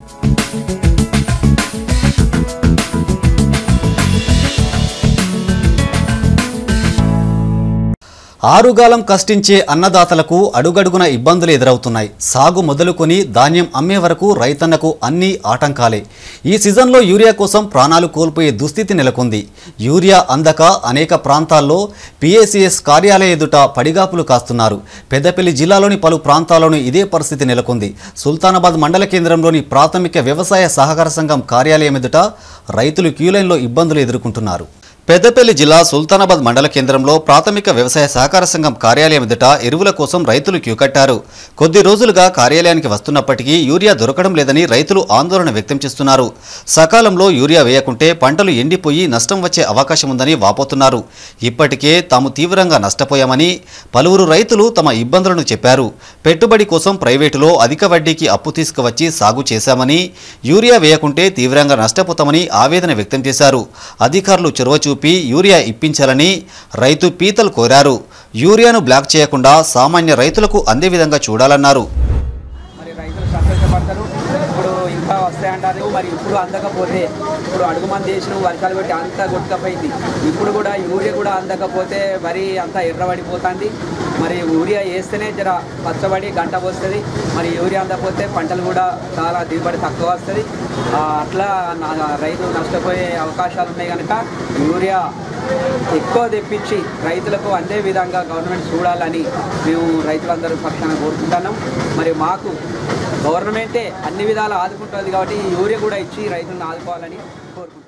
ఆరుగాలం కష్టించే అన్నదాతలకు అడుగడుగున ఇబ్బందులు ఎదురవుతున్నాయి సాగు మొదలుకొని ధాన్యం అమ్మే వరకు రైతన్నకు అన్ని ఆటంకాలే ఈ సీజన్లో యూరియా కోసం ప్రాణాలు కోల్పోయే దుస్థితి నెలకొంది యూరియా అందక అనేక ప్రాంతాల్లో పిఏసిఎస్ కార్యాలయ ఎదుట పడిగాపులు కాస్తున్నారు పెద్దపల్లి జిల్లాలోని పలు ప్రాంతాల్లోనూ ఇదే పరిస్థితి నెలకొంది సుల్తానాబాద్ మండల కేంద్రంలోని ప్రాథమిక వ్యవసాయ సహకార సంఘం కార్యాలయం ఎదుట రైతులు క్యూలైన్లో ఇబ్బందులు ఎదుర్కొంటున్నారు పెద్దపల్లి జిల్లా సుల్తానాబాద్ మండల కేంద్రంలో ప్రాథమిక వ్యవసాయ సహకార సంఘం కార్యాలయం ఎదుట ఎరువుల కోసం రైతులు క్యూ కట్టారు కొద్ది రోజులుగా కార్యాలయానికి వస్తున్నప్పటికీ యూరియా దొరకడం లేదని రైతులు ఆందోళన వ్యక్తం చేస్తున్నారు సకాలంలో యూరియా వేయకుంటే పంటలు ఎండిపోయి నష్టం వచ్చే అవకాశం ఉందని వాపోతున్నారు ఇప్పటికే తాము తీవ్రంగా నష్టపోయామని పలువురు రైతులు తమ ఇబ్బందులను చెప్పారు పెట్టుబడి కోసం ప్రైవేటులో అధిక వడ్డీకి అప్పు తీసుకువచ్చి సాగు చేశామని యూరియా వేయకుంటే తీవ్రంగా నష్టపోతామని ఆవేదన వ్యక్తం చేశారు అధికారులు చొరవ చూపి యూరియా ఇప్పించాలని రైతు పీతలు కోరారు యూరియాను బ్లాక్ చేయకుండా సామాన్య రైతులకు అందే విధంగా చూడాలన్నారు మరి రైతులు సంతోషపడతారు ఇప్పుడు ఇంకా వస్తాయంటారు మరి ఇప్పుడు అందకపోతే ఇప్పుడు అడుగు మంది చేసిన వర్షాలు పెట్టి అంతా కొట్టుకపోయింది ఇప్పుడు కూడా యూరియా కూడా అందకపోతే వరి అంతా ఎర్రబడిపోతుంది మరి యూరియా వేస్తేనే జర పచ్చబడి గంట వస్తుంది మరి యూరియా అందకపోతే పంటలు కూడా చాలా దిగుబడి తక్కువ వస్తుంది ఆ, అట్లా నా- రైతు నష్టపోయే అవకాశాలు ఉన్నాయి కనుక యూరియా ఎక్కువ తెప్పించి రైతులకు అందే విధంగా గవర్నమెంట్ చూడాలని మేము రైతులందరూ పక్షాన కోరుకుంటున్నాం మరి మాకు గవర్నమెంటే అన్ని విధాలు ఆదుకుంటుంది కాబట్టి ఈ యూరియా కూడా ఇచ్చి రైతులను ఆదుకోవాలని కోరుకుంటున్నాం